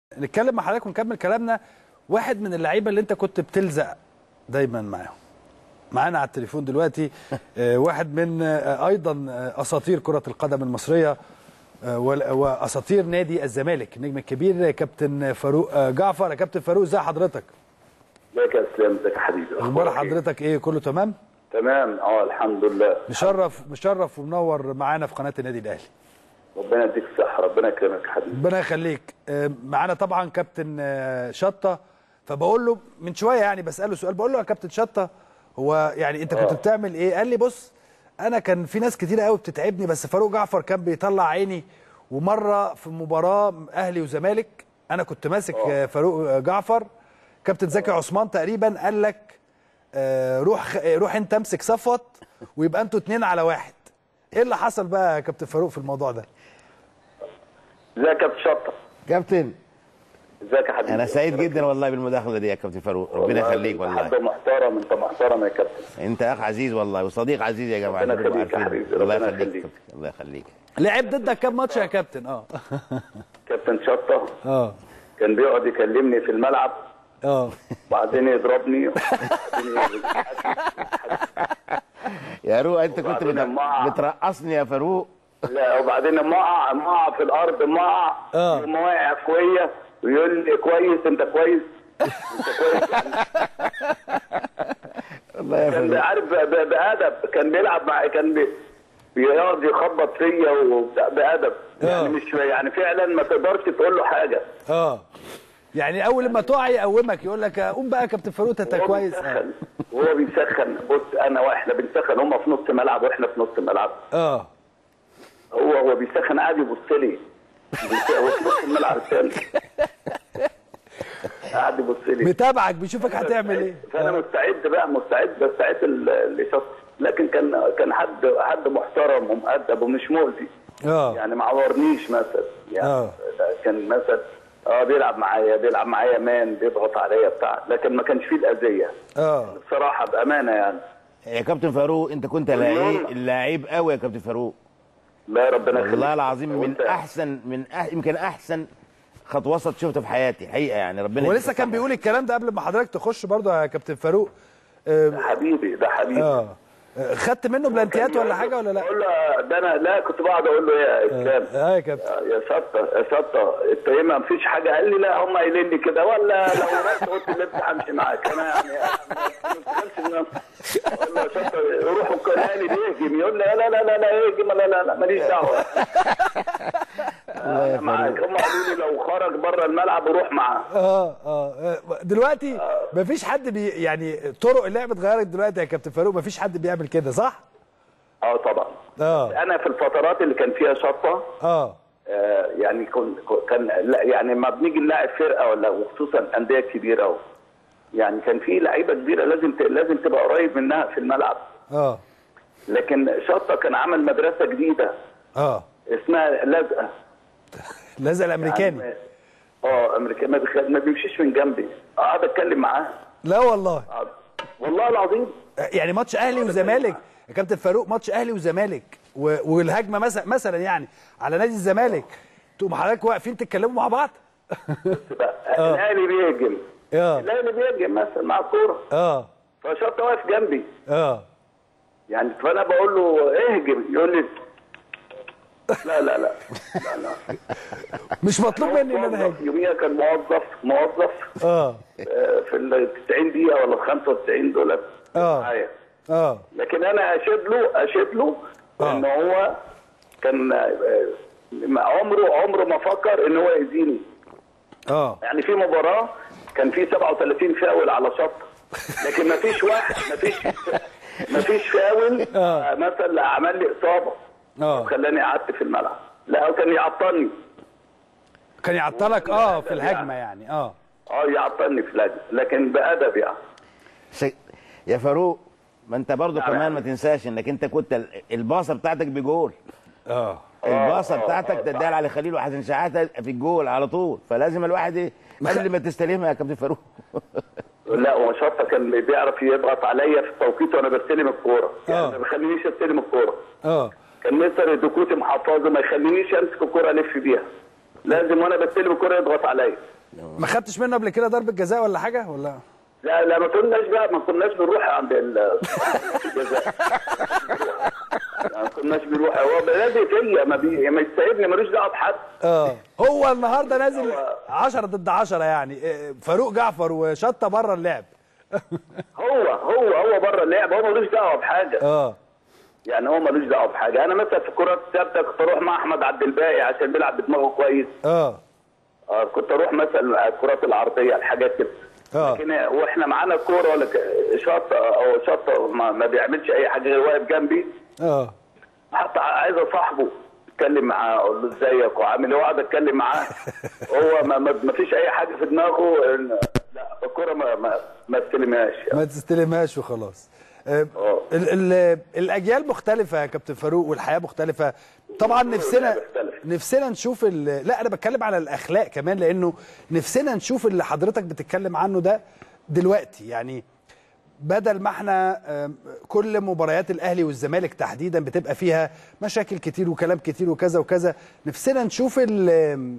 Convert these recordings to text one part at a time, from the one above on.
نتكلم مع حضرتك ونكمل كلامنا واحد من اللعيبه اللي انت كنت بتلزق دايما معاهم معانا على التليفون دلوقتي آه، واحد من آه، ايضا آه، اساطير كره القدم المصريه آه، وال- واساطير نادي الزمالك النجم الكبير كابتن فاروق آه، جعفر يا كابتن فاروق ازي حضرتك ازيك يا اسلام ازيك يا حبيبي اخبار أخبارك إيه؟ حضرتك ايه كله تمام تمام اه الحمد لله مشرف مشرف ومنور معانا في قناه النادي الاهلي ربنا يديك الصحه ربنا يكرمك يا حبيبي ربنا يخليك آه، معانا طبعا كابتن آه، شطه فبقول له من شويه يعني بساله سؤال بقول له يا كابتن شطه هو يعني انت كنت آه. بتعمل ايه قال لي بص انا كان في ناس كتير قوي بتتعبني بس فاروق جعفر كان بيطلع عيني ومره في مباراه اهلي وزمالك انا كنت ماسك آه، فاروق آه، جعفر كابتن زكي عثمان تقريبا قال لك آه، روح خ- آه، روح انت امسك صفوت ويبقى انتوا اتنين على واحد ايه اللي حصل بقى يا كابتن فاروق في الموضوع ده ازيك يا كابتن شطه كابتن ازيك يا حبيبي انا سعيد جدا والله بالمداخله دي يا كابتن فاروق ربنا والله يخليك أنت حد والله محترم انت محترم يا كابتن انت اخ عزيز والله وصديق عزيز يا جماعه ربنا عشان تبقوا يخليك يا عارفين. حبيبي، الله ربنا يخليك يخليك. كابتن، الله يخليك لعب ضدك كام ماتش يا كابتن اه كابتن شطه اه كان بيقعد يكلمني في الملعب اه وبعدين يضربني وبعدين يا روق انت كنت وبعدين بت- أما- بترقصني يا فاروق لا وبعدين لما اقع لما اقع في الارض لما اقع آه. يقوم واقع فوقيا ويقول لي كويس انت كويس انت كويس يعني الله يا كان فاروق عارف ب- ب- بادب كان بيلعب مع كان بي بيقعد يخبط فيا وبتاع بادب يعني آه. مش يعني فعلا ما تقدرش تقول له حاجه اه يعني اول ما تقع يقومك يقول لك قوم بقى يا كابتن فاروق انت وهو كويس اه بيسخن وهو بيسخن بص انا واحنا بنسخن هم في نص ملعب واحنا في نص ملعب اه هو هو بيسخن قاعد يبص لي بيس- هو في نص الملعب الثاني قاعد يبص لي متابعك بيشوفك هتعمل ايه فانا مستعد بقى مستعد بستعد لشخص لكن كان كان حد حد محترم ومؤدب ومش مؤذي اه يعني ما عورنيش مثلا يعني آه. كان مثلا اه بيلعب معايا بيلعب معايا مان بيضغط عليا بتاع لكن ما كانش فيه الاذيه اه بصراحه بامانه يعني يا كابتن فاروق انت كنت لعيب لعيب قوي يا كابتن فاروق لا ربنا يخليك والله العظيم من وأنت- احسن من أح... يمكن احسن خط وسط شفته في حياتي حقيقه يعني ربنا هو يديك لسه كان الصحة. بيقول الكلام ده قبل ما حضرتك تخش برضه يا كابتن فاروق اه ده حبيبي ده حبيبي آه. آه، خدت منه بلانتيات ولا حاجه ولا لا اقول له ده انا لا كنت بقعد اقول له يا اسلام اه يا كابتن يا شطه يا شطه انت ايه ما فيش حاجه قال لي لا هم قايلين لي كده ولا لو رحت قلت اللي انت همشي معاك انا يعني ما بشتغلش اقول له يا شطه روحوا القراني بيهجم يقول لي لا لا لا لا يهجم لا لا لا ماليش دعوه انا معاك هم قالوا لي لو خرج بره الملعب روح معاه اه اه دلوقتي مفيش حد بي يعني طرق اللعب اتغيرت دلوقتي يا كابتن فاروق مفيش حد بيعمل كده صح؟ اه طبعا اه انا في الفترات اللي كان فيها شطه اه آه، يعني كن كان لا يعني ما بنيجي نلاعب فرقه ولا وخصوصا انديه كبيره و يعني كان في لعيبه كبيره لازم ت- لازم تبقى قريب منها في الملعب اه لكن شطه كان عمل مدرسه جديده اه اسمها لزقه لازق الامريكاني يعني- اه امريكا ما, بيخ... ما بيمشيش من جنبي اقعد اتكلم معاه لا والله أقعد. والله العظيم يعني ماتش اهلي وزمالك يا كابتن فاروق ماتش اهلي وزمالك و- والهجمه مثلا مثلا يعني على نادي الزمالك تقوم حضرتك واقفين تتكلموا مع بعض بقى الاهلي بيهجم اه الاهلي بيهجم مثلا مع الكوره اه فشطه واقف جنبي اه يعني فانا بقول له اهجم يقول لي لا لا لا لا لا مش مطلوب مني ان انا موظف هاجي يوميها كان موظف موظف اه آه، في ال 90 دقيقة ولا ال 95 دول آه. معايا اه لكن أنا أشهد له أشهد له آه. إن هو كان آه، عمره عمره ما فكر إن هو يأذيني اه يعني في مباراة كان في 37 فاول على شط لكن ما فيش واحد ما فيش ما فيش فاول آه. آه، مثلا عمل لي إصابة اه خلاني قعدت في الملعب لا هو كان يعطلني كان يعطلك اه في الهجمه يعني اه اه يعطلني في الهجمة لكن بأدب يعني ش... يا فاروق ما انت برضو نعم. كمان ما تنساش انك انت كنت ال- الباصه بتاعتك بجول اه الباصه آه، بتاعتك آه، تديها علي خليل وحسن شحاته في الجول على طول فلازم الواحد ايه قبل ما تستلمها يا كابتن فاروق لا وشطه كان بيعرف يضغط عليا في التوقيت وانا بستلم الكوره يعني آه. ما بيخلينيش استلم الكوره اه كان مستر الدكوتي محفظه ما يخلينيش امسك الكوره الف بيها لازم وانا بستلم الكوره يضغط عليا ما خدتش منه قبل كده ضربه جزاء ولا حاجه ولا لا لا ما كناش بقى ما كناش بنروح عند ال- الجزاء ما كناش بنروح هو لازم فيا ما بي ما يستعبني ملوش دعوه بحد اه هو النهارده نازل 10 ضد 10 يعني آه، فاروق جعفر وشطه بره اللعب هو هو هو بره اللعب هو ملوش دعوه بحاجه اه يعني هو ملوش دعوه بحاجه انا مثلا في الكرات الثابته كنت اروح مع احمد عبد الباقي عشان بيلعب بدماغه كويس اه آه كنت اروح مثلا الكرات العرضيه الحاجات كده آه. لكن واحنا معانا الكوره ولا ك- شطه او شطه ما, ما بيعملش اي حاجه غير واقف جنبي اه حتى عايز اصاحبه اتكلم معاه اقول له ازيك وعامل ايه واقعد اتكلم معاه هو ما, ما, ما فيش اي حاجه في دماغه إن- لا الكوره ما ما, ما استلمهاش ما تستلمهاش وخلاص آه، آه. ال ال الاجيال مختلفه يا كابتن فاروق والحياه مختلفه طبعا نفسنا مختلف. نفسنا نشوف ال- لا انا بتكلم على الاخلاق كمان لانه نفسنا نشوف اللي حضرتك بتتكلم عنه ده دلوقتي يعني بدل ما احنا آم، كل مباريات الاهلي والزمالك تحديدا بتبقى فيها مشاكل كتير وكلام كتير وكذا وكذا نفسنا نشوف ال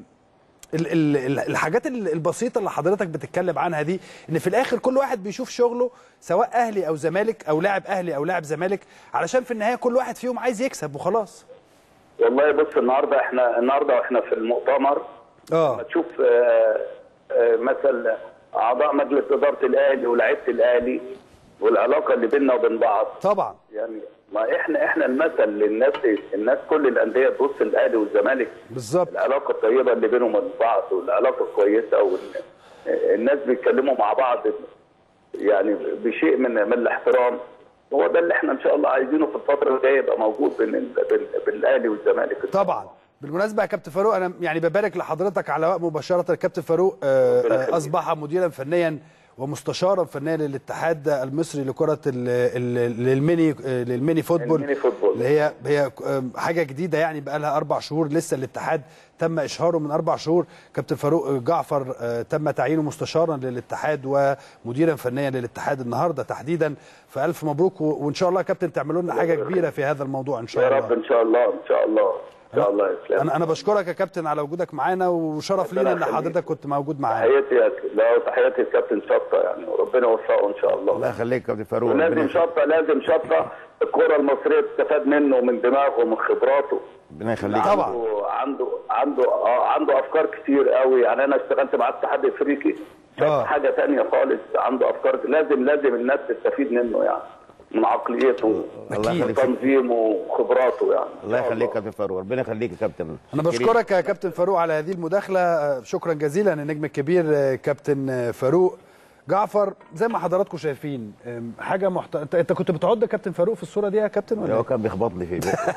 ال- ال- ال- الحاجات ال- البسيطه اللي حضرتك بتتكلم عنها دي ان في الاخر كل واحد بيشوف شغله سواء اهلي او زمالك او لاعب اهلي او لاعب زمالك علشان في النهايه كل واحد فيهم عايز يكسب وخلاص والله بص النهارده احنا النهارده واحنا في المؤتمر اه تشوف آه، آه، مثلا اعضاء مجلس اداره الاهلي ولاعيبه الاهلي والعلاقه اللي بيننا وبين بعض طبعا يعني ما احنا احنا المثل للناس الناس كل الانديه تبص الاهلي والزمالك بالظبط العلاقه الطيبه اللي بينهم وبين بعض والعلاقه الكويسه والناس بيتكلموا مع بعض يعني بشيء من من الاحترام هو ده اللي احنا ان شاء الله عايزينه في الفتره الجايه يبقى موجود بين ال- بين بين الاهلي والزمالك طبعا بالمناسبه يا كابتن فاروق انا يعني ببارك لحضرتك على وقت مباشره الكابتن فاروق آه، ربنا آه، يخليك. اصبح مديرا فنيا ومستشارا فنيا للاتحاد المصري لكره ال- ال- للميني آه، للميني فوتبول الميني فوتبول. اللي هي هي آه، حاجه جديده يعني بقى لها اربع شهور لسه الاتحاد تم اشهاره من اربع شهور كابتن فاروق جعفر آه، تم تعيينه مستشارا للاتحاد ومديرا فنيا للاتحاد النهارده تحديدا فالف مبروك و- وان شاء الله يا كابتن تعملوا لنا حاجه كبيره في هذا الموضوع ان شاء يا الله رب ان شاء الله ان شاء الله ان شاء الله يا اسلام انا انا بشكرك يا كابتن على وجودك معانا وشرف ربنا لينا ان يخليك. حضرتك كنت موجود معانا تحياتي يا لا تحياتي للكابتن شطه يعني وربنا يوفقه ان شاء الله الله يخليك يا كابتن فاروق ربنا ولازم يخليك. شطه لازم شطه الكره المصريه تستفاد منه ومن دماغه ومن خبراته ربنا يخليك طبعا. عنده عنده عنده اه عنده افكار كتير قوي يعني انا اشتغلت مع الاتحاد الافريقي شاف آه. حاجه تانية خالص عنده افكار لازم لازم الناس تستفيد منه يعني من عقليته الله من يخليك. تنظيمه وخبراته يعني الله يخليك يا كابتن فاروق ربنا يخليك يا كابتن انا بشكرك يا كابتن فاروق على هذه المداخله آه، شكرا جزيلا النجم الكبير آه، كابتن آه، فاروق جعفر زي ما حضراتكم شايفين آم، حاجه محت... انت انت كنت بتعد كابتن فاروق في الصوره دي يا كابتن ولا هو إيه؟ كان بيخبط لي في بقه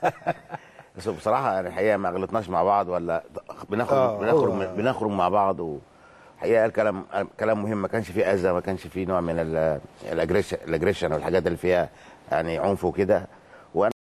بس بصراحه يعني الحقيقه ما غلطناش مع بعض ولا بنخرج آه، بنخرج هو- بنخرج مع بعض وحقيقه الكلام كلام مهم ما كانش فيه اذى ما كانش فيه نوع من ال- الاجريشن الاجريشن والحاجات اللي فيها يعني عنف وكده